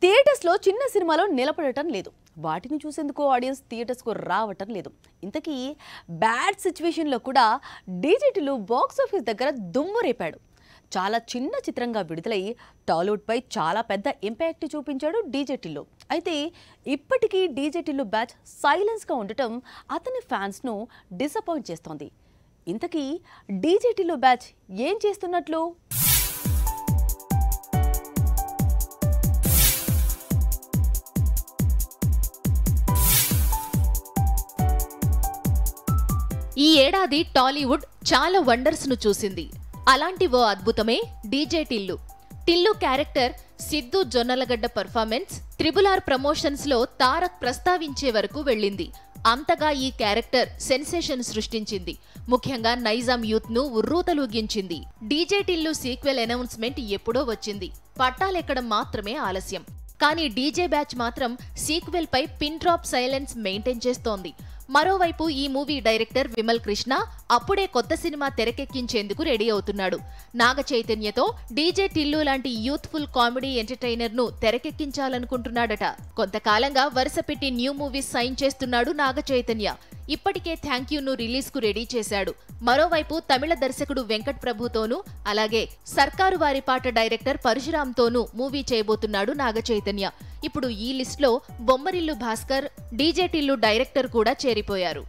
థియేటర్స్లో చిన్న సినిమాలో నిలబడటం లేదు వాటిని చూసేందుకు ఆడియన్స్ థియేటర్స్కు రావటం లేదు ఇంతకీ బ్యాడ్ సిచ్యువేషన్లో కూడా డీజేటీలు బాక్స్ ఆఫీస్ దగ్గర దుమ్ము రేపాడు చాలా చిన్న చిత్రంగా విడుదలై టాలీవుడ్పై చాలా పెద్ద ఇంపాక్ట్ చూపించాడు డీజేటీలో అయితే ఇప్పటికీ డీజేటీలు బ్యాచ్ సైలెన్స్గా ఉండటం అతని ఫ్యాన్స్ను డిసప్పాయింట్ చేస్తోంది ఇంతకీ డీజేటీలో బ్యాచ్ ఏం చేస్తున్నట్లు ఈ ఏడాది టాలీవుడ్ చాలా వండర్స్ ను చూసింది అలాంటి ఓ అద్భుతమే DJ Tillu Tillu character Siddhu Jonnalagadda performance triple R promotions లో తారక్ ప్రస్తావించే వరకు వెళ్ళింది అంతగా ఈ క్యారెక్టర్ సెన్సేషన్ సృష్టించింది ముఖ్యంగా నైజాం యూత్ ను ఉర్రూతలూగించింది డీజే టిల్లు సీక్వెల్ అనౌన్స్మెంట్ ఎప్పుడో వచ్చింది పట్టాలెక్కడం మాత్రమే ఆలస్యం కానీ డీజే బ్యాచ్ మాత్రం సీక్వెల్ పై పిన్ డ్రాప్ సైలెన్స్ మెయింటైన్ చేస్తోంది మరోవైపు ఈ మూవీ డైరెక్టర్ విమల్ కృష్ణ అప్పుడే కొత్త సినిమా తెరకెక్కించేందుకు రెడీ అవుతున్నాడు నాగ చైతన్యతో డీజే టిల్లు లాంటి యూత్ఫుల్ కామెడీ ఎంటర్టైనర్ ను తెరకెక్కించాలనుకుంటున్నాడట కొంతకాలంగా వరుస పెట్టి న్యూ మూవీస్ సైన్ చేస్తున్నాడు నాగ చైతన్య ఇప్పటికే థ్యాంక్ ను రిలీజ్ కు రెడీ చేశాడు మరోవైపు తమిళ దర్శకుడు వెంకట్ ప్రభుతోనూ అలాగే సర్కారు వారి పాట డైరెక్టర్ పరశురామ్తోనూ మూవీ చేయబోతున్నాడు నాగ చైతన్య ఇప్పుడు ఈ లిస్ట్లో బొమ్మరిల్లు భాస్కర్ డీజే టిల్లు డైరెక్టర్ కూడా చేరిపోయారు